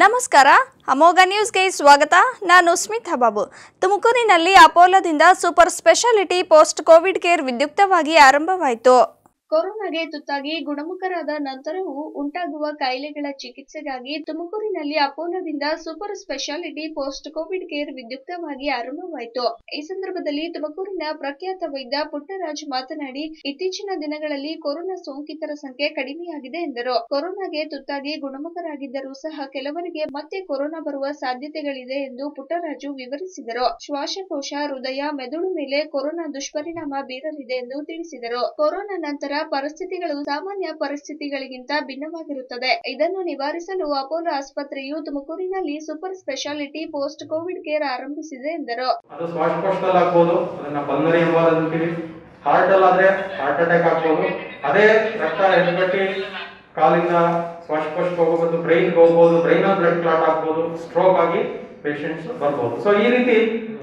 ನಮಸ್ಕಾರ ಅಮೋಘ ನ್ಯೂಸ್ಗೆ ಸ್ವಾಗತ ನಾನು ಸ್ಮಿತಾ ಬಾಬು ತುಮಕೂರಿನಲ್ಲಿ ಅಪೋಲೋದಿಂದ super speciality post COVID care ವಿದ್ಯುಕ್ತವಾಗಿ ಆರಂಭವಾಯಿತು ಕೊರೋನಾಗೆ ತುತ್ತಾಗಿ ಗುಣಮುಖರಾದ ನಂತರವೂ ಉಂಟಾಗುವ ಕಾಯಿಲೆಗಳ ಚಿಕಿತ್ಸೆಗಾಗಿ ತುಮಕೂರಿನಲ್ಲಿ ಅಪೋಲೋದಿಂದ super speciality post COVID care ವಿದ್ಯುಕ್ತವಾಗಿ ಆರಂಭವಾಯಿತು ಈ ಸಂದರ್ಭದಲ್ಲಿ ತುಮಕೂರಿನ ಪ್ರಖ್ಯಾತ ವೈದ್ಯ ಪುಟ್ಟರಾಜ್ ಮಾತನಾಡಿ ಇತ್ತೀಚಿನ ದಿನಗಳಲ್ಲಿ ಕೊರೋನಾ ಸೋಂಕಿತರ ಸಂಖ್ಯೆ ಕಡಿಮೆಯಾಗಿದೆ ಎಂದರು ಕೊರೋನಾಗೆ ತುತ್ತಾಗಿ ಗುಣಮುಖರಾಗಿದ್ದರೂ ಸಹ ಕೆಲವರಿಗೆ ಮತ್ತೆ ಕೊರೋನಾ ಬರುವ ಸಾಧ್ಯತೆಗಳಿದೆ ಎಂದು ಪುಟ್ಟರಾಜು ವಿವರಿಸಿದರು ಶ್ವಾಸಕೋಶ ಹೃದಯ ಮೆದುಳು ಮೇಲೆ ಕೊರೋನಾ ದುಷ್ಪರಿಣಾಮ ಬೀರಲಿದೆ ಎಂದು ತಿಳಿಸಿದರು ಕೊರೋನಾ ನಂತರ ಪರಿಸ್ಥಿತಿಗಳು ಸಾಮಾನ್ಯ ಪರಿಸ್ಥಿತಿಗಳಿಗಿಂತ ಭಿನ್ನವಾಗಿರುತ್ತದೆ ಇದನ್ನು ನಿವಾರಿಸಲು ಅಪೋಲೋ ಆಸ್ಪತ್ರೆಯು ತುಮಕೂರಿನಲ್ಲಿ super speciality post COVID care ಆರಂಭಿಸಿದೆ ಎಂದರು ಅದು ಶ್ವಾಸಕೋಶದಲ್ಲಿ ಆಗ್ಬೋದು ಅದನ್ನ ಪಲ್ಮರಿ ಎಂಬುದು ಅಂತೀವಿ ಹಾರ್ಟ್ ಅಲ್ಲಾದ್ರೆ ಹಾರ್ಟ್ ಅಟ್ಯಾಕ್ ಆಗ್ಬೋದು ಅದೇ ರಕ್ತ ಹೆಜ್ಗಟ್ಟಿ ಕಾಲಿಂದ ಶ್ವಾಸಕೋಶಕ್ಕೆ ಹೋಗ್ಬೋದು ಬ್ರೈನ್ಗೆ ಹೋಗ್ಬೋದು ಬ್ರೈನ್ ಬ್ಲಡ್ ಕ್ಲಾಟ್ ಆಗ್ಬೋದು ಸ್ಟ್ರೋಕ್ ಆಗಿ ಪೇಷಂಟ್ಸ್ ಬರ್ಬೋದು ಸೊ ಈ ರೀತಿ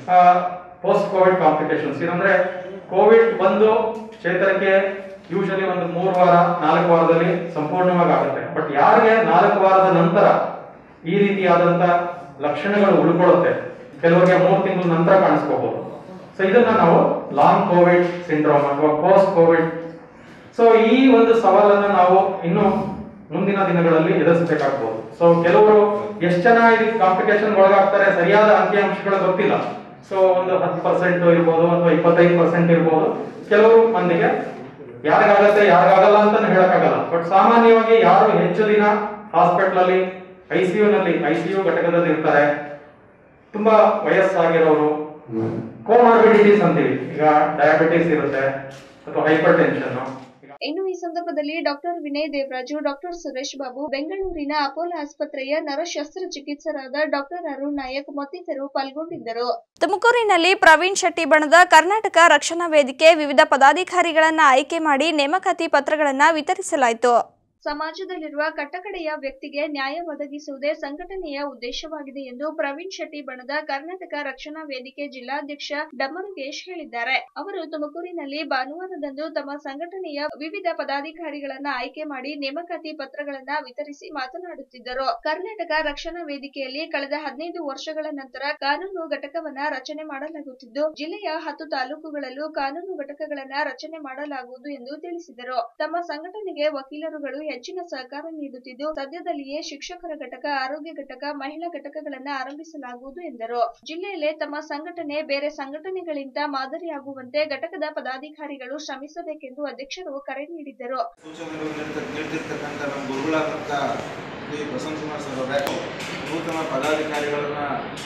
ಪೋಸ್ಟ್ ಕೋವಿಡ್ ಕಾಂಪ್ಲಿಕೇಶನ್ಸ್ ಏನಂದ್ರೆ ಕೋವಿಡ್ ಬಂದು ಚೇತರಿಕೆ ಯೂಶಲಿ ಒಂದು ಮೂರು ವಾರ ನಾಲ್ಕು ವಾರದಲ್ಲಿ ಸಂಪೂರ್ಣವಾಗಿ ಆಗುತ್ತೆ ಬಟ್ ಯಾರಿಗೆ ನಾಲ್ಕು ವಾರದ ನಂತರ ಈ ರೀತಿಯಾದಂತ ಲಕ್ಷಣಗಳು ಉಳ್ಕೊಳ್ಳುತ್ತೆ ಕೆಲವರಿಗೆ ಮೂರು ತಿಂಗಳ ನಂತರ ಕಾಣಿಸ್ಕೋಬಹುದು ಸೊ ಇದನ್ನ ನಾವು ಲಾಂಗ್ ಕೋವಿಡ್ ಸಿಂಡ್ರೋಮ್ ಅಥವಾ ಪೋಸ್ಟ್ ಕೋವಿಡ್ ಸೊ ಈ ಒಂದು ಸವಾಲನ್ನ ನಾವು ಇನ್ನು ಮುಂದಿನ ದಿನಗಳಲ್ಲಿ ಎದುರಿಸಬೇಕಾಗ್ಬೋದು ಸೊ ಕೆಲವರು ಎಷ್ಟು ಜನ ಇದಕ್ಕೆ ಕಾಂಪಿಟೇಷನ್ ಒಳಗಾಗ್ತಾರೆ ಸರಿಯಾದ ಅಂಕಿಅಂಶಗಳು ಗೊತ್ತಿಲ್ಲ ಸೊ ಒಂದು ಹತ್ತು ಪರ್ಸೆಂಟ್ ಇರ್ಬೋದು ಅಥವಾ ಇಪ್ಪತ್ತೈದು ಪರ್ಸೆಂಟ್ ಇರ್ಬೋದು ಕೆಲವರು ಮಂದಿಗೆ ಯಾರಿಗಾಗತ್ತೆ ಯಾರಿಗಾಗಲ್ಲ ಅಂತ ಹೇಳಕ್ಕಾಗಲ್ಲ ಬಟ್ ಸಾಮಾನ್ಯವಾಗಿ ಯಾರು ಹೆಚ್ಚು ದಿನ ಹಾಸ್ಪಿಟಲ್ ಅಲ್ಲಿ ಐಸಿಯು ನಲ್ಲಿ ಐಸಿಯು ಘಟಕದಲ್ಲಿ ಇರ್ತಾರೆ ತುಂಬಾ ವಯಸ್ಸಾಗಿರೋರು ಕೋಮಾರ್ಬಿಡಿಟೀಸ್ ಅಂತೀವಿ ಈಗ ಡಯಾಬಿಟಿಸ್ ಇರುತ್ತೆ ಅಥವಾ ಹೈಪರ್ ಟೆನ್ಷನ್ ಇನ್ನು ಈ ಸಂದರ್ಭದಲ್ಲಿ ಡಾಕ್ಟರ್ ವಿನಯ್ ದೇವರಾಜು ಡಾಕ್ಟರ್ ಸುರೇಶ್ ಬಾಬು ಬೆಂಗಳೂರಿನ ಅಪೋಲೋ ಆಸ್ಪತ್ರೆಯ ನರಶಸ್ತ್ರಚಿಕಿತ್ಸಕರಾದ ಡಾಕ್ಟರ್ ಅರುಣ್ ನಾಯಕ್ ಮತ್ತಿತರರು ಪಾಲ್ಗೊಂಡಿದ್ದರು ತುಮಕೂರಿನಲ್ಲಿ ಪ್ರವೀಣ್ ಶೆಟ್ಟಿ ಬಣದ ಕರ್ನಾಟಕ ರಕ್ಷಣಾ ವೇದಿಕೆ ವಿವಿಧ ಪದಾಧಿಕಾರಿಗಳನ್ನ ಆಯ್ಕೆ ಮಾಡಿ ನೇಮಕಾತಿ ಪತ್ರಗಳನ್ನ ವಿತರಿಸಲಾಯಿತು ಸಮಾಜದಲ್ಲಿರುವ ಕಟ್ಟಕಡೆಯ ವ್ಯಕ್ತಿಗೆ ನ್ಯಾಯ ಒದಗಿಸುವುದೇ ಸಂಘಟನೆಯ ಉದ್ದೇಶವಾಗಿದೆ ಎಂದು ಪ್ರವೀಣ್ ಶೆಟ್ಟಿ ಬಣದ ಕರ್ನಾಟಕ ರಕ್ಷಣಾ ವೇದಿಕೆ ಜಿಲ್ಲಾಧ್ಯಕ್ಷ ಡಮರುಗೇಶ್ ಹೇಳಿದ್ದಾರೆ ಅವರು ತುಮಕೂರಿನಲ್ಲಿ ಭಾನುವಾರದಂದು ತಮ್ಮ ಸಂಘಟನೆಯ ವಿವಿಧ ಪದಾಧಿಕಾರಿಗಳನ್ನ ಆಯ್ಕೆ ಮಾಡಿ ನೇಮಕಾತಿ ಪತ್ರಗಳನ್ನ ವಿತರಿಸಿ ಮಾತನಾಡುತ್ತಿದ್ದರು ಕರ್ನಾಟಕ ರಕ್ಷಣಾ ವೇದಿಕೆಯಲ್ಲಿ ಕಳೆದ ಹದಿನೈದು ವರ್ಷಗಳ ನಂತರ ಕಾನೂನು ಘಟಕವನ್ನ ರಚನೆ ಮಾಡಲಾಗುತ್ತಿದ್ದು ಜಿಲ್ಲೆಯ ಹತ್ತು ತಾಲೂಕುಗಳಲ್ಲೂ ಕಾನೂನು ಘಟಕಗಳನ್ನ ರಚನೆ ಮಾಡಲಾಗುವುದು ಎಂದು ತಿಳಿಸಿದರು ತಮ್ಮ ಸಂಘಟನೆಗೆ ವಕೀಲರುಗಳು ಹೆಚ್ಚಿನ ಸಹಕಾರ ನೀಡುತ್ತಿದ್ದು ಸದ್ಯದಲ್ಲಿಯೇ ಶಿಕ್ಷಕರ ಘಟಕ ಆರೋಗ್ಯ ಘಟಕ ಮಹಿಳಾ ಘಟಕಗಳನ್ನ ಆರಂಭಿಸಲಾಗುವುದು ಎಂದರು ಜಿಲ್ಲೆಯಲ್ಲೇ ತಮ್ಮ ಸಂಘಟನೆ ಬೇರೆ ಸಂಘಟನೆಗಳಿಂದ ಮಾದರಿಯಾಗುವಂತೆ ಘಟಕದ ಪದಾಧಿಕಾರಿಗಳು ಶ್ರಮಿಸಬೇಕೆಂದು ಅಧ್ಯಕ್ಷರು ಕರೆ ನೀಡಿದ್ದರು ಸೂಚನೆಗಳು ನೀಡ್ತ- ನೀಡ್ತಿರ್ತಕ್ಕಂಥ ನಮ್ಮ ಗುರುಗಳಾದಂಥ ಶ್ರೀ ಪ್ರಸನ್ನ ಕುಮಾರ್ ಸರ್ ಅವರೇ ನೂತನ ಪದಾಧಿಕಾರಿಗಳನ್ನ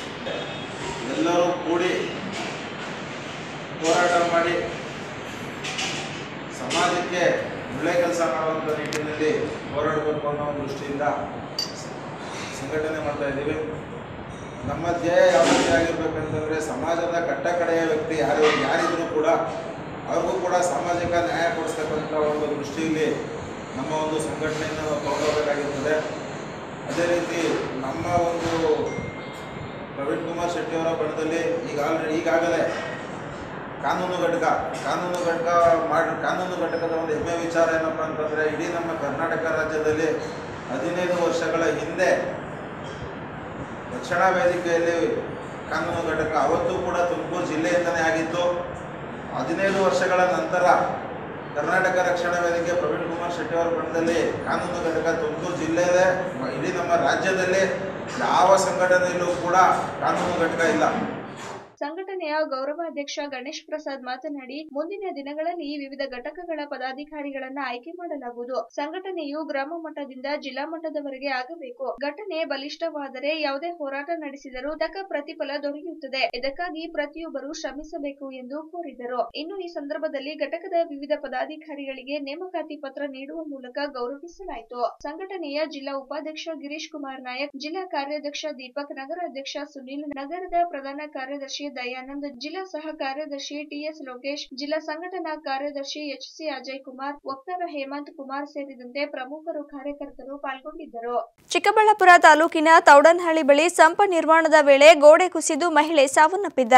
ಎಲ್ಲರೂ ಕೂಡಿ ಹೋರಾಟ ಮಾಡಿ ಸಮಾಜಕ್ಕೆ ಒಳ್ಳೆ ಕೆಲಸ ಮಾಡುವಂಥ ನಿಟ್ಟಿನಲ್ಲಿ ಹೋರಾಡಬೇಕು ಅನ್ನೋ ಒಂದು ದೃಷ್ಟಿಯಿಂದ ಸಂಘಟನೆ ಮಾಡ್ತಾ ಇದ್ದೀವಿ ನಮ್ಮ ಧ್ಯೇಯ ಯಾವ ರೀತಿ ಆಗಿರ್ಬೇಕಂತಂದರೆ ಸಮಾಜದ ಕಟ್ಟ ಕಡೆಯ ವ್ಯಕ್ತಿ ಯಾರು ಯಾರಿದ್ರೂ ಕೂಡ ಅವ್ರಿಗೂ ಕೂಡ ಸಾಮಾಜಿಕ ನ್ಯಾಯ ಕೊಡಿಸ್ತಕ್ಕಂಥ ಒಂದು ದೃಷ್ಟಿಯಲ್ಲಿ ನಮ್ಮ ಒಂದು ಸಂಘಟನೆಯನ್ನು ನಾವು ತಗೊಂಡೋಗಬೇಕಾಗಿರ್ತದೆ ಅದೇ ರೀತಿ ನಮ್ಮ ಒಂದು ಪ್ರವೀಣ್ ಕುಮಾರ್ ಶೆಟ್ಟಿಯವರ ಬಣದಲ್ಲಿ ಈಗ ಆಲ್ರೆಡಿ ಈಗಾಗಲೇ ಕಾನೂನು ಘಟಕ ಕಾನೂನು ಘಟಕ ಮಾಡಿ ಕಾನೂನು ಘಟಕದ ಒಂದು ಹೆಮ್ಮೆ ವಿಚಾರ ಏನಪ್ಪ ಅಂತಂದರೆ ಇಡೀ ನಮ್ಮ ಕರ್ನಾಟಕ ರಾಜ್ಯದಲ್ಲಿ ಹದಿನೈದು ವರ್ಷಗಳ ಹಿಂದೆ ರಕ್ಷಣಾ ವೇದಿಕೆಯಲ್ಲಿ ಕಾನೂನು ಘಟಕ ಅವತ್ತು ಕೂಡ ತುಮಕೂರು ಜಿಲ್ಲೆಯಿಂದನೇ ಆಗಿತ್ತು ಹದಿನೈದು ವರ್ಷಗಳ ನಂತರ ಕರ್ನಾಟಕ ರಕ್ಷಣಾ ವೇದಿಕೆ ಪ್ರವೀಣ್ ಕುಮಾರ್ ಶೆಟ್ಟಿ ಅವರ ಬಣದಲ್ಲಿ ಕಾನೂನು ಘಟಕ ತುಮಕೂರು ಜಿಲ್ಲೆಯಲ್ಲೇ ಮ- ಇಡೀ ನಮ್ಮ ರಾಜ್ಯದಲ್ಲಿ ಯಾವ ಸಂಘಟನೆಯಲ್ಲೂ ಕೂಡ ಕಾನೂನು ಘಟಕ ಇಲ್ಲ ಸಂಘಟನೆಯ ಗೌರವಾಧ್ಯಕ್ಷ ಗಣೇಶ್ ಪ್ರಸಾದ್ ಮಾತನಾಡಿ ಮುಂದಿನ ದಿನಗಳಲ್ಲಿ ವಿವಿಧ ಘಟಕಗಳ ಪದಾಧಿಕಾರಿಗಳನ್ನ ಆಯ್ಕೆ ಮಾಡಲಾಗುವುದು ಸಂಘಟನೆಯು ಗ್ರಾಮ ಮಟ್ಟದಿಂದ ಜಿಲ್ಲಾ ಮಟ್ಟದವರೆಗೆ ಆಗಬೇಕು ಘಟನೆ ಬಲಿಷ್ಠವಾದರೆ ಯಾವುದೇ ಹೋರಾಟ ನಡೆಸಿದರೂ ತಕ್ಕ ಪ್ರತಿಫಲ ದೊರೆಯುತ್ತದೆ ಇದಕ್ಕಾಗಿ ಪ್ರತಿಯೊಬ್ಬರು ಶ್ರಮಿಸಬೇಕು ಎಂದು ಕೋರಿದರು ಇನ್ನು ಈ ಸಂದರ್ಭದಲ್ಲಿ ಘಟಕದ ವಿವಿಧ ಪದಾಧಿಕಾರಿಗಳಿಗೆ ನೇಮಕಾತಿ ಪತ್ರ ನೀಡುವ ಮೂಲಕ ಗೌರವಿಸಲಾಯಿತು ಸಂಘಟನೆಯ ಜಿಲ್ಲಾ ಉಪಾಧ್ಯಕ್ಷ ಗಿರೀಶ್ ಕುಮಾರ್ ನಾಯಕ್ ಜಿಲ್ಲಾ ಕಾರ್ಯಾಧ್ಯಕ್ಷ ದೀಪಕ್ ನಗರಾಧ್ಯಕ್ಷ ಸುನೀಲ್ ನಗರದ ಪ್ರಧಾನ ಕಾರ್ಯದರ್ಶಿ ದಯಾನಂದ್ ಜಿಲ್ಲಾ ಸಹ ಕಾರ್ಯದರ್ಶಿ ಟಿಎಸ್ ಲೋಕೇಶ್ ಜಿಲ್ಲಾ ಸಂಘಟನಾ ಕಾರ್ಯದರ್ಶಿ ಎಚ್ ಸಿ ಅಜಯ್ ಕುಮಾರ್ ವಕ್ತಾರ ಹೇಮಂತ್ ಕುಮಾರ್ ಸೇರಿದಂತೆ ಪ್ರಮುಖರು ಕಾರ್ಯಕರ್ತರು ಪಾಲ್ಗೊಂಡಿದ್ದರು ಚಿಕ್ಕಬಳ್ಳಾಪುರ ತಾಲೂಕಿನ ತೌಡನಹಳ್ಳಿ ಬಳಿ ಸಂಪ ನಿರ್ಮಾಣದ ವೇಳೆ ಗೋಡೆ ಕುಸಿದು ಮಹಿಳೆ ಸಾವನ್ನಪ್ಪಿದ್ದಾರೆ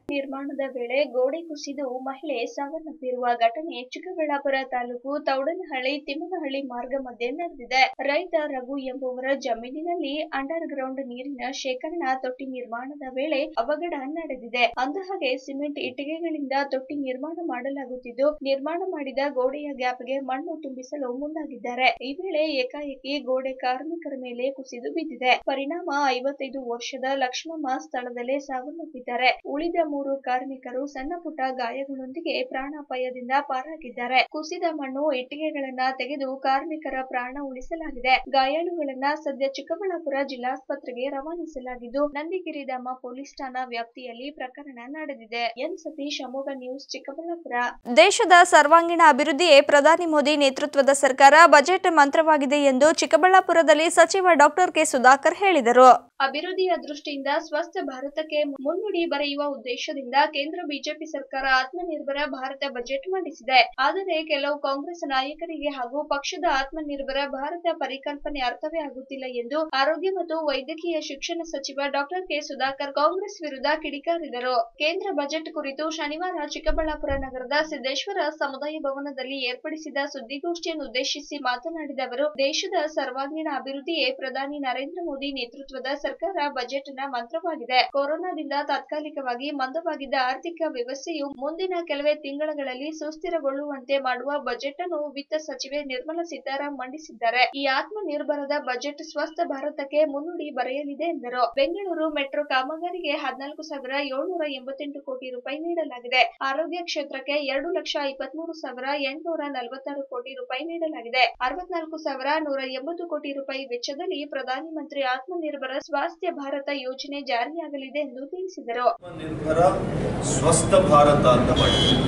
ನಿರ್ಮಾಣದ ವೇಳೆ ಗೋಡೆ ಕುಸಿದು ಮಹಿಳೆ ಸಾವನ್ನಪ್ಪಿರುವ ಘಟನೆ ಚಿಕ್ಕಬಳ್ಳಾಪುರ ತಾಲೂಕು ತೌಡನಹಳ್ಳಿ ತಿಮ್ಮನಹಳ್ಳಿ ಮಾರ್ಗ ಮಧ್ಯೆ ನಡೆದಿದೆ ರೈತ ರಘು ಎಂಬುವರ ಜಮೀನಿನಲ್ಲಿ ಅಂಡರ್ ಗ್ರೌಂಡ್ ನೀರಿನ ಶೇಖರಣಾ ತೊಟ್ಟಿ ನಿರ್ಮಾಣದ ವೇಳೆ ಅವಘಡ ನಡೆದಿದೆ ಅಂದಹಾಗೆ ಸಿಮೆಂಟ್ ಇಟ್ಟಿಗೆಗಳಿಂದ ತೊಟ್ಟಿ ನಿರ್ಮಾಣ ಮಾಡಲಾಗುತ್ತಿದ್ದು ನಿರ್ಮಾಣ ಮಾಡಿದ ಗೋಡೆಯ ಗ್ಯಾಪ್ಗೆ ಮಣ್ಣು ತುಂಬಿಸಲು ಮುಂದಾಗಿದ್ದಾರೆ ಈ ವೇಳೆ ಏಕಾಏಕಿ ಗೋಡೆ ಕಾರ್ಮಿಕರ ಮೇಲೆ ಕುಸಿದು ಬಿದ್ದಿದೆ ಪರಿಣಾಮ ಐವತ್ತೈದು ವರ್ಷದ ಲಕ್ಷ್ಮಮ್ಮ ಸ್ಥಳದಲ್ಲೇ ಸಾವನ್ನಪ್ಪಿದ್ದಾರೆ ಉಳಿದ ಮೂರು ಕಾರ್ಮಿಕರು ಸಣ್ಣ ಪುಟ್ಟ ಗಾಯಗಳೊಂದಿಗೆ ಪ್ರಾಣಾಪಾಯದಿಂದ ಪಾರಾಗಿದ್ದಾರೆ ಕುಸಿದ ಮಣ್ಣು ಇಟ್ಟಿಗೆಗಳನ್ನ ತೆಗೆದು ಕಾರ್ಮಿಕರ ಪ್ರಾಣ ಉಳಿಸಲಾಗಿದೆ ಗಾಯಾಳುಗಳನ್ನ ಸದ್ಯ ಚಿಕ್ಕಬಳ್ಳಾಪುರ ಜಿಲ್ಲಾಸ್ಪತ್ರೆಗೆ ರವಾನಿಸಲಾಗಿದ್ದು ನಂದಿಗಿರಿಧಾಮ ಪೊಲೀಸ್ ಠಾಣಾ ವ್ಯಾಪ್ತಿಯಲ್ಲಿ ಪ್ರಕರಣ ನಡೆದಿದೆ ಎನ್ ಸತೀಶ್ ಅಮೋಘ ನ್ಯೂಸ್ ಚಿಕ್ಕಬಳ್ಳಾಪುರ ದೇಶದ ಸರ್ವಾಂಗೀಣ ಅಭಿವೃದ್ಧಿಯೇ ಪ್ರಧಾನಿ ಮೋದಿ ನೇತೃತ್ವದ ಸರ್ಕಾರ ಬಜೆಟ್ ಮಂತ್ರವಾಗಿದೆ ಎಂದು ಚಿಕ್ಕಬಳ್ಳಾಪುರದಲ್ಲಿ ಸಚಿವ ಡಾಕ್ಟರ್ ಕೆ ಸುಧಾಕರ್ ಹೇಳಿದರು ಅಭಿವೃದ್ಧಿಯ ದೃಷ್ಟಿಯಿಂದ ಸ್ವಸ್ಥ ಭಾರತಕ್ಕೆ ಮುನ್ನುಡಿ ಬರೆಯುವ ಉದ್ದೇಶದಿಂದ ಕೇಂದ್ರ ಬಿಜೆಪಿ ಸರ್ಕಾರ ಆತ್ಮನಿರ್ಭರ ಭಾರತ ಬಜೆಟ್ ಮಂಡಿಸಿದೆ ಆದರೆ ಕೆಲವು ಕಾಂಗ್ರೆಸ್ ನಾಯಕರಿಗೆ ಹಾಗೂ ಪಕ್ಷದ ಆತ್ಮನಿರ್ಭರ ಭಾರತ ಪರಿಕಲ್ಪನೆ ಅರ್ಥವೇ ಆಗುತ್ತಿಲ್ಲ ಎಂದು ಆರೋಗ್ಯ ಮತ್ತು ವೈದ್ಯಕೀಯ ಶಿಕ್ಷಣ ಸಚಿವ ಡಾಕ್ಟರ್ ಕೆ ಸುಧಾಕರ್ ಕಾಂಗ್ರೆಸ್ ವಿರುದ್ಧ ಕಿಡಿಕಾರಿದರು ಕೇಂದ್ರ ಬಜೆಟ್ ಕುರಿತು ಶನಿವಾರ ಚಿಕ್ಕಬಳ್ಳಾಪುರ ನಗರದ ಸಿದ್ದೇಶ್ವರ ಸಮುದಾಯ ಭವನದಲ್ಲಿ ಏರ್ಪಡಿಸಿದ ಸುದ್ದಿಗೋಷ್ಠಿಯನ್ನು ಉದ್ದೇಶಿಸಿ ಮಾತನಾಡಿದ ಅವರು ದೇಶದ ಸರ್ವಾಂಗೀಣ ಅಭಿವೃದ್ಧಿಯೇ ಪ್ರಧಾನಿ ನರೇಂದ್ರ ಮೋದಿ ನೇತೃತ್ವದ ಸರ್ಕಾರ ಬಜೆಟ್ನ ಮಂತ್ರವಾಗಿದೆ ಕೊರೋನಾದಿಂದ ತಾತ್ಕಾಲಿಕವಾಗಿ ಮಂದವಾಗಿದ್ದ ಆರ್ಥಿಕ ವ್ಯವಸ್ಥೆಯು ಮುಂದಿನ ಕೆಲವೇ ತಿಂಗಳುಗಳಲ್ಲಿ ಸುಸ್ಥಿರಗೊಳ್ಳುವಂತೆ ಮಾಡುವ ಬಜೆಟ್ ಅನ್ನು ವಿತ್ತ ಸಚಿವೆ ನಿರ್ಮಲಾ ಸೀತಾರಾಮನ್ ಮಂಡಿಸಿದ್ದಾರೆ ಈ ಆತ್ಮನಿರ್ಭರದ ಬಜೆಟ್ ಸ್ವಸ್ಥ ಭಾರತಕ್ಕೆ ಮುನ್ನುಡಿ ಬರೆಯಲಿದೆ ಎಂದರು ಬೆಂಗಳೂರು ಮೆಟ್ರೋ ಕಾಮಗಾರಿಗೆ ಹದಿನಾಲ್ಕು ಸಾವಿರ ಏಳ್ನೂರ ಎಂಬತ್ತೆಂಟು ಕೋಟಿ ರೂಪಾಯಿ ನೀಡಲಾಗಿದೆ ಆರೋಗ್ಯ ಕ್ಷೇತ್ರಕ್ಕೆ ಎರಡು ಲಕ್ಷ ಇಪ್ಪತ್ಮೂರು ಸಾವಿರ ಎಂಟುನೂರ ನಲವತ್ತಾರು ಕೋಟಿ ರೂಪಾಯಿ ನೀಡಲಾಗಿದೆ ಅರವತ್ನಾಲ್ಕು ಸಾವಿರ ನೂರ ಎಂಬತ್ತು ಕೋಟಿ ರೂಪಾಯಿ ವೆಚ್ಚದಲ್ಲಿ ಪ್ರಧಾನಿ ಮಂತ್ರಿ ಆತ್ಮನಿರ್ಭರ ಸ್ವಾಸ್ಥ್ಯ ಭಾರತ ಯೋಜನೆ ಜಾರಿಯಾಗಲಿದೆ ಎಂದು ತಿಳಿಸಿದರು ನಿರ್ಭರ ಸ್ವಸ್ಥ ಭಾರತ ಅಂತ ಮಾಡಿದ್ದೀವಿ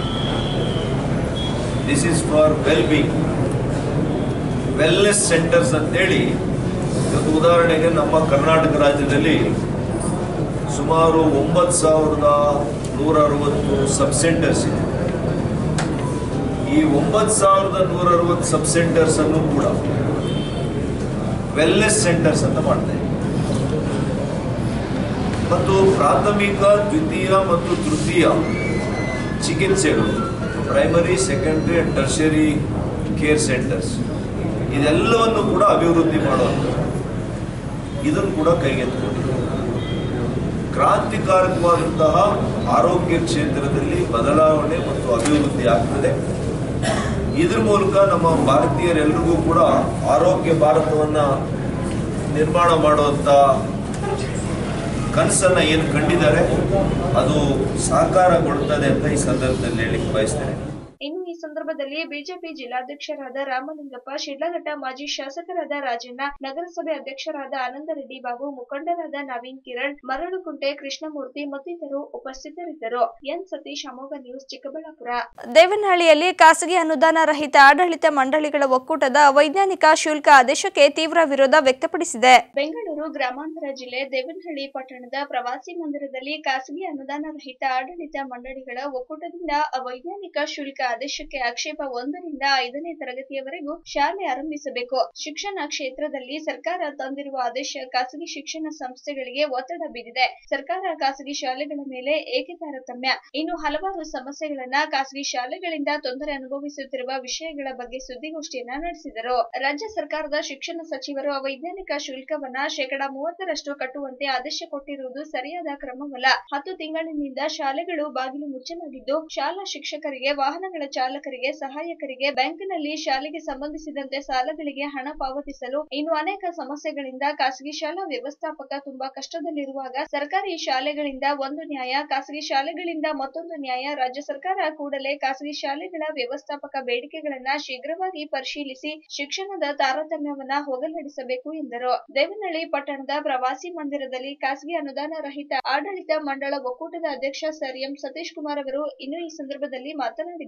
this is for well being wellness centres ಅಂತೇಳಿ ಇವತ್ತು ಉದಾಹರಣೆಗೆ ನಮ್ಮ ಕರ್ನಾಟಕ ರಾಜ್ಯದಲ್ಲಿ ಸುಮಾರು ಒಂಬತ್ತು ಸಾವಿರದ ನೂರ ಅರವತ್ತು ಸಬ್ ಸೆಂಟರ್ಸ್ ಇದೆ ಈ ಒಂಬತ್ತು ಸಾವಿರದ ನೂರ ಅರವತ್ತು ಸಬ್ ಸೆಂಟರ್ಸ್ ಅನ್ನು ಕೂಡ ವೆಲ್ನೆಸ್ ಸೆಂಟರ್ಸ್ ಅಂತ ಮಾಡ್ತಾ ಇದ್ದೀವಿ ಮತ್ತು ಪ್ರಾಥಮಿಕ ದ್ವಿತೀಯ ಮತ್ತು ತೃತೀಯ ಚಿಕಿತ್ಸೆಗಳು primary secondary and tertiary care centres ಇದೆಲ್ಲವನ್ನು ಕೂಡ ಅಭಿವೃದ್ಧಿ ಮಾಡುವಂಥದ್ದು ಇದನ್ನು ಕೂಡ ಕೈಗೆತ್ತಿಕೊಂಡಿದೆ ಕ್ರಾಂತಿಕಾರಕವಾದಂತಹ ಆರೋಗ್ಯ ಕ್ಷೇತ್ರದಲ್ಲಿ ಬದಲಾವಣೆ ಮತ್ತು ಅಭಿವೃದ್ಧಿ ಆಗ್ತದೆ ಇದ್ರ ಮೂಲಕ ನಮ್ಮ ಭಾರತೀಯರೆಲ್ಲರಿಗೂ ಕೂಡ ಆರೋಗ್ಯ ಭಾರತವನ್ನು ನಿರ್ಮಾಣ ಮಾಡುವಂಥ ಕನಸನ್ನ ಏನು ಕಂಡಿದ್ದಾರೆ ಅದು ಸಾಕಾರಗೊಳ್ತದೆ ಅಂತ ಈ ಸಂದರ್ಭದಲ್ಲಿ ಹೇಳಿಕ್ಕೆ ಬಯಸ್ತೇನೆ ಇನ್ನು ಈ ಸಂದರ್ಭದಲ್ಲಿ ಬಿಜೆಪಿ ಜಿಲ್ಲಾಧ್ಯಕ್ಷರಾದ ರಾಮಲಿಂಗಪ್ಪ ಶಿಡ್ಲಘಟ್ಟ ಮಾಜಿ ಶಾಸಕರಾದ ರಾಜಣ್ಣ ನಗರಸಭೆ ಅಧ್ಯಕ್ಷರಾದ ಆನಂದರೆಡ್ಡಿ ಬಾಬು ಮುಖಂಡರಾದ ನವೀನ್ ಕಿರಣ್ ಮರಳುಕುಂಟೆ ಕೃಷ್ಣಮೂರ್ತಿ ಮತ್ತಿತರರು ಉಪಸ್ಥಿತರಿದ್ದರು ಎನ್ ಸತೀಶ್ ಅಮೋಘ ನ್ಯೂಸ್ ಚಿಕ್ಕಬಳ್ಳಾಪುರ ದೇವನಹಳ್ಳಿಯಲ್ಲಿ ಖಾಸಗಿ ಅನುದಾನ ರಹಿತ ಆಡಳಿತ ಮಂಡಳಿಗಳ ಒಕ್ಕೂಟದ ವೈಜ್ಞಾನಿಕ ಶುಲ್ಕ ಆದೇಶಕ್ಕೆ ತೀವ್ರ ವಿರೋಧ ವ್ಯಕ್ತಪಡಿಸಿದೆ ಬೆಂಗಳೂರು ಗ್ರಾಮಾಂತರ ಜಿಲ್ಲೆ ದೇವನಹಳ್ಳಿ ಪಟ್ಟಣದ ಪ್ರವಾಸಿ ಮಂದಿರದಲ್ಲಿ ಖಾಸಗಿ ಅನುದಾನ ರಹಿತ ಆಡಳಿತ ಮಂಡಳಿಗಳ ಒಕ್ಕೂಟದಿಂದ ಅವೈಜ್ಞಾನಿಕ ಶುಲ್ಕ ಆದೇಶಕ್ಕೆ ಆಕ್ಷೇಪ ಒಂದರಿಂದ ಐದನೇ ತರಗತಿಯವರೆಗೂ ಶಾಲೆ ಆರಂಭಿಸಬೇಕು ಶಿಕ್ಷಣ ಕ್ಷೇತ್ರದಲ್ಲಿ ಸರ್ಕಾರ ತಂದಿರುವ ಆದೇಶ ಖಾಸಗಿ ಶಿಕ್ಷಣ ಸಂಸ್ಥೆಗಳಿಗೆ ಒತ್ತಡ ಬಿದ್ದಿದೆ ಸರ್ಕಾರ ಖಾಸಗಿ ಶಾಲೆಗಳ ಮೇಲೆ ಏಕೆ ತಾರತಮ್ಯ ಇನ್ನು ಹಲವಾರು ಸಮಸ್ಯೆಗಳನ್ನ ಖಾಸಗಿ ಶಾಲೆಗಳಿಂದ ತೊಂದರೆ ಅನುಭವಿಸುತ್ತಿರುವ ವಿಷಯಗಳ ಬಗ್ಗೆ ಸುದ್ದಿಗೋಷ್ಠಿಯನ್ನ ನಡೆಸಿದರು ರಾಜ್ಯ ಸರ್ಕಾರದ ಶಿಕ್ಷಣ ಸಚಿವರು ಅವೈಜ್ಞಾನಿಕ ಶುಲ್ಕವನ್ನ ಶೇಕಡಾ ಮೂವತ್ತರಷ್ಟು ಕಟ್ಟುವಂತೆ ಆದೇಶ ಕೊಟ್ಟಿರುವುದು ಸರಿಯಾದ ಕ್ರಮವಲ್ಲ ಹತ್ತು ತಿಂಗಳಿನಿಂದ ಶಾಲೆಗಳು ಬಾಗಿಲು ಮುಚ್ಚಲಾಗಿದ್ದು ಶಾಲಾ ಶಿಕ್ಷಕರಿಗೆ ವಾಹನಗಳ ಚಾಲಕರಿಗೆ ಸಹಾಯಕರಿಗೆ ಬ್ಯಾಂಕಿನಲ್ಲಿ ಶಾಲೆಗೆ ಸಂಬಂಧಿಸಿದಂತೆ ಸಾಲಗಳಿಗೆ ಹಣ ಪಾವತಿಸಲು ಇನ್ನು ಅನೇಕ ಸಮಸ್ಯೆಗಳಿಂದ ಖಾಸಗಿ ಶಾಲಾ ವ್ಯವಸ್ಥಾಪಕ ತುಂಬಾ ಕಷ್ಟದಲ್ಲಿರುವಾಗ ಸರ್ಕಾರಿ ಶಾಲೆಗಳಿಂದ ಒಂದು ನ್ಯಾಯ ಖಾಸಗಿ ಶಾಲೆಗಳಿಂದ ಮತ್ತೊಂದು ನ್ಯಾಯ ರಾಜ್ಯ ಸರ್ಕಾರ ಕೂಡಲೇ ಖಾಸಗಿ ಶಾಲೆಗಳ ವ್ಯವಸ್ಥಾಪಕ ಬೇಡಿಕೆಗಳನ್ನ ಶೀಘ್ರವಾಗಿ ಪರಿಶೀಲಿಸಿ ಶಿಕ್ಷಣದ ತಾರತಮ್ಯವನ್ನ ಹೋಗಲಾಡಿಸಬೇಕು ಎಂದರು ದೇವನಹಳ್ಳಿ ಪಟ್ಟಣದ ಪ್ರವಾಸಿ ಮಂದಿರದಲ್ಲಿ ಖಾಸಗಿ ಅನುದಾನ ರಹಿತ ಆಡಳಿತ ಮಂಡಳ ಒಕ್ಕೂಟದ ಅಧ್ಯಕ್ಷ ಸರ್ ಎಂ ಸತೀಶ್ ಕುಮಾರ್ ಅವರು ಇನ್ನು ಈ ಸಂದರ್ಭದಲ್ಲಿ ಮಾತನಾಡಿದ್ದರು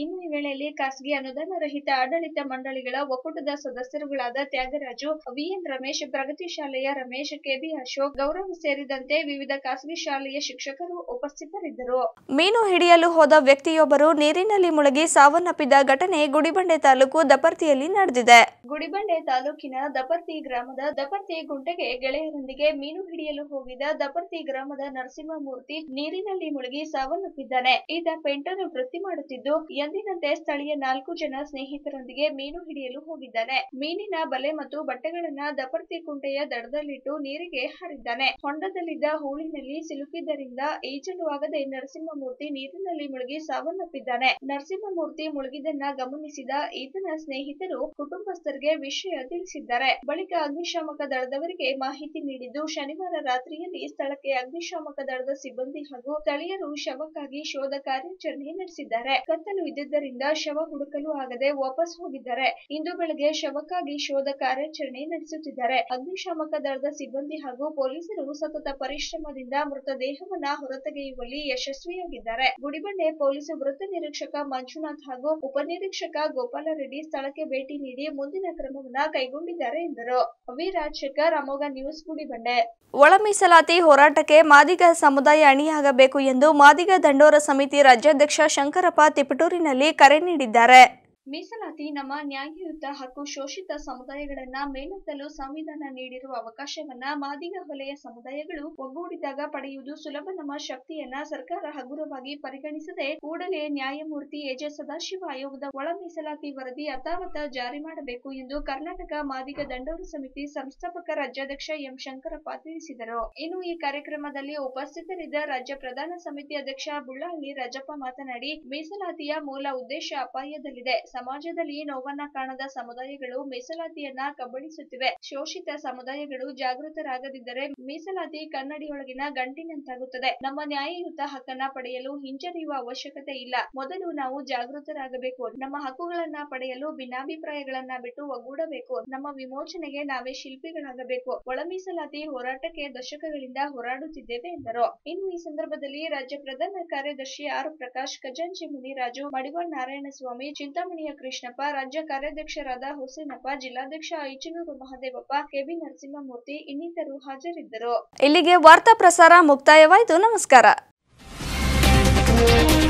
ಇನ್ನು ಈ ವೇಳೆಯಲ್ಲಿ ಖಾಸಗಿ ಅನುದಾನ ರಹಿತ ಆಡಳಿತ ಮಂಡಳಿಗಳ ಒಕ್ಕೂಟದ ಸದಸ್ಯರುಗಳಾದ ತ್ಯಾಗರಾಜು ವಿಎನ್ ರಮೇಶ್ ಪ್ರಗತಿ ಶಾಲೆಯ ರಮೇಶ್ ಕೆಬಿ ಅಶೋಕ್ ಗೌರವ್ ಸೇರಿದಂತೆ ವಿವಿಧ ಖಾಸಗಿ ಶಾಲೆಯ ಶಿಕ್ಷಕರು ಉಪಸ್ಥಿತರಿದ್ದರು ಮೀನು ಹಿಡಿಯಲು ಹೋದ ವ್ಯಕ್ತಿಯೊಬ್ಬರು ನೀರಿನಲ್ಲಿ ಮುಳುಗಿ ಸಾವನ್ನಪ್ಪಿದ ಘಟನೆ ಗುಡಿಬಂಡೆ ತಾಲೂಕು ದಪರ್ತಿಯಲ್ಲಿ ನಡೆದಿದೆ ಗುಡಿಬಂಡೆ ತಾಲೂಕಿನ ದಪರ್ತಿ ಗ್ರಾಮದ ದಪರ್ತಿ ಗುಂಟೆಗೆ ಗೆಳೆಯರೊಂದಿಗೆ ಮೀನು ಹಿಡಿಯಲು ಹೋಗಿದ್ದ ದಪರ್ತಿ ಗ್ರಾಮದ ನರಸಿಂಹಮೂರ್ತಿ ನೀರಿನಲ್ಲಿ ಮುಳುಗಿ ಸಾವನ್ನಪ್ಪಿದ್ದಾನೆ ಈತ ಪೇಂಟರ್ ವೃತ್ತಿ ಮಾಡುತ್ತಿದ್ದು ಎಂದಿನಂತೆ ಸ್ಥಳೀಯ ನಾಲ್ಕು ಜನ ಸ್ನೇಹಿತರೊಂದಿಗೆ ಮೀನು ಹಿಡಿಯಲು ಹೋಗಿದ್ದಾನೆ ಮೀನಿನ ಬಲೆ ಮತ್ತು ಬಟ್ಟೆಗಳನ್ನ ದಪರ್ತಿ ಕುಂಟೆಯ ದಡದಲ್ಲಿಟ್ಟು ನೀರಿಗೆ ಹಾರಿದ್ದಾನೆ ಹೊಂಡದಲ್ಲಿದ್ದ ಹೂಳಿನಲ್ಲಿ ಸಿಲುಕಿದ್ದರಿಂದ ಈಜಲು ಆಗದೆ ನರಸಿಂಹಮೂರ್ತಿ ನೀರಿನಲ್ಲಿ ಮುಳುಗಿ ಸಾವನ್ನಪ್ಪಿದ್ದಾನೆ ನರಸಿಂಹಮೂರ್ತಿ ಮುಳುಗಿದ್ದನ್ನ ಗಮನಿಸಿದ ಈತನ ಸ್ನೇಹಿತರು ಕುಟುಂಬಸ್ಥರಿಗೆ ವಿಷಯ ತಿಳಿಸಿದ್ದಾರೆ ಬಳಿಕ ಅಗ್ನಿಶಾಮಕ ದಳದವರಿಗೆ ಮಾಹಿತಿ ನೀಡಿದ್ದು ಶನಿವಾರ ರಾತ್ರಿಯಲ್ಲಿ ಸ್ಥಳಕ್ಕೆ ಅಗ್ನಿಶಾಮಕ ದಳದ ಸಿಬ್ಬಂದಿ ಹಾಗೂ ಸ್ಥಳೀಯರು ಶವಕ್ಕಾಗಿ ಶೋಧ ಕಾರ್ಯಾಚರಣೆ ನಡೆಸಿದ್ದಾರೆ ಕತ್ತಲು ಇದ್ದಿದ್ದರಿಂದ ಶವ ಹುಡುಕಲು ಆಗದೆ ವಾಪಸ್ ಹೋಗಿದ್ದಾರೆ ಇಂದು ಬೆಳಗ್ಗೆ ಶವಕ್ಕಾಗಿ ಶೋಧ ಕಾರ್ಯಾಚರಣೆ ನಡೆಸುತ್ತಿದ್ದಾರೆ ಅಗ್ನಿಶಾಮಕ ದಳದ ಸಿಬ್ಬಂದಿ ಹಾಗೂ ಪೊಲೀಸರು ಸತತ ಪರಿಶ್ರಮದಿಂದ ಮೃತದೇಹವನ್ನ ಹೊರತೆಗೆಯುವಲ್ಲಿ ಯಶಸ್ವಿಯಾಗಿದ್ದಾರೆ ಗುಡಿಬಂಡೆ ಪೊಲೀಸ್ ವೃತ್ತ ನಿರೀಕ್ಷಕ ಮಂಜುನಾಥ್ ಹಾಗೂ ಉಪನಿರೀಕ್ಷಕ ಗೋಪಾಲರೆಡ್ಡಿ ಸ್ಥಳಕ್ಕೆ ಭೇಟಿ ನೀಡಿ ಮುಂದಿನ ಕ್ರಮವನ್ನ ಕೈಗೊಂಡಿದ್ದಾರೆ ಎಂದರು ವಿ ರಾಜಶೇಖರ್ ಅಮೋಘ ನ್ಯೂಸ್ ಗುಡಿಬಂಡೆ ಒಳ ಮೀಸಲಾತಿ ಹೋರಾಟಕ್ಕೆ ಮಾದಿಗ ಸಮುದಾಯ ಅಣಿಯಾಗಬೇಕು ಎಂದು ಮಾದಿಗ ದಂಡೋರ ಸಮಿತಿ ರಾಜ್ಯಾಧ್ಯಕ್ಷ ಶಂಕರಪ್ಪ ತಿಪಟೂರಿನಲ್ಲಿ ಕರೆ ನೀಡಿದ್ದಾರೆ ಮೀಸಲಾತಿ ನಮ್ಮ ನ್ಯಾಯಯುತ ಹಕ್ಕು ಶೋಷಿತ ಸಮುದಾಯಗಳನ್ನ ಮೇಲೆತ್ತಲು ಸಂವಿಧಾನ ನೀಡಿರುವ ಅವಕಾಶವನ್ನ ಮಾದಿಗ ಹೊಲೆಯ ಸಮುದಾಯಗಳು ಒಗ್ಗೂಡಿದಾಗ ಪಡೆಯುವುದು ಸುಲಭ ನಮ್ಮ ಶಕ್ತಿಯನ್ನ ಸರ್ಕಾರ ಹಗುರವಾಗಿ ಪರಿಗಣಿಸದೆ ಕೂಡಲೇ ನ್ಯಾಯಮೂರ್ತಿ ಎಜೆ ಸದಾಶಿವ ಆಯೋಗದ ಒಳ ಮೀಸಲಾತಿ ವರದಿ ಯಥಾವತ್ತ ಜಾರಿ ಮಾಡಬೇಕು ಎಂದು ಕರ್ನಾಟಕ ಮಾದಿಗ ದಂಡೋರ ಸಮಿತಿ ಸಂಸ್ಥಾಪಕ ರಾಜ್ಯಾಧ್ಯಕ್ಷ ಎಂ ಶಂಕರಪ್ಪ ತಿಳಿಸಿದರು ಇನ್ನು ಈ ಕಾರ್ಯಕ್ರಮದಲ್ಲಿ ಉಪಸ್ಥಿತರಿದ್ದ ರಾಜ್ಯ ಪ್ರಧಾನ ಸಮಿತಿ ಅಧ್ಯಕ್ಷ ಬುಳ್ಳಹಳ್ಳಿ ರಾಜಪ್ಪ ಮಾತನಾಡಿ ಮೀಸಲಾತಿಯ ಮೂಲ ಉದ್ದೇಶ ಅಪಾಯದಲ್ಲಿದೆ ಸಮಾಜದಲ್ಲಿ ನೋವನ್ನ ಕಾಣದ ಸಮುದಾಯಗಳು ಮೀಸಲಾತಿಯನ್ನ ಕಬಳಿಸುತ್ತಿವೆ ಶೋಷಿತ ಸಮುದಾಯಗಳು ಜಾಗೃತರಾಗದಿದ್ದರೆ ಮೀಸಲಾತಿ ಕನ್ನಡಿಯೊಳಗಿನ ಗಂಟಿನಂತಾಗುತ್ತದೆ ನಮ್ಮ ನ್ಯಾಯಯುತ ಹಕ್ಕನ್ನ ಪಡೆಯಲು ಹಿಂಜರಿಯುವ ಅವಶ್ಯಕತೆ ಇಲ್ಲ ಮೊದಲು ನಾವು ಜಾಗೃತರಾಗಬೇಕು ನಮ್ಮ ಹಕ್ಕುಗಳನ್ನ ಪಡೆಯಲು ಭಿನ್ನಾಭಿಪ್ರಾಯಗಳನ್ನ ಬಿಟ್ಟು ಒಗ್ಗೂಡಬೇಕು ನಮ್ಮ ವಿಮೋಚನೆಗೆ ನಾವೇ ಶಿಲ್ಪಿಗಳಾಗಬೇಕು ಒಳ ಮೀಸಲಾತಿ ಹೋರಾಟಕ್ಕೆ ದಶಕಗಳಿಂದ ಹೋರಾಡುತ್ತಿದ್ದೇವೆ ಎಂದರು ಇನ್ನು ಈ ಸಂದರ್ಭದಲ್ಲಿ ರಾಜ್ಯ ಪ್ರಧಾನ ಕಾರ್ಯದರ್ಶಿ ಆರ್ ಪ್ರಕಾಶ್ ಖಜಾಂಚಿ ಮುನಿರಾಜು ಮಡಿವಾಳ್ ನಾರಾಯಣಸ್ವಾಮಿ ಚಿಂತಾಮಣಿಯ ಕೃಷ್ಣಪ್ಪ ರಾಜ್ಯ ಕಾರ್ಯಾಧ್ಯಕ್ಷರಾದ ಹುಸೇನಪ್ಪ ಜಿಲ್ಲಾಧ್ಯಕ್ಷ ಐಚನೂರು ಮಹದೇವಪ್ಪ ಕೆಬಿ ನರಸಿಂಹಮೂರ್ತಿ ಇನ್ನಿತರು ಹಾಜರಿದ್ದರು ಇಲ್ಲಿಗೆ ವಾರ್ತಾ ಪ್ರಸಾರ ಮುಕ್ತಾಯವಾಯಿತು ನಮಸ್ಕಾರ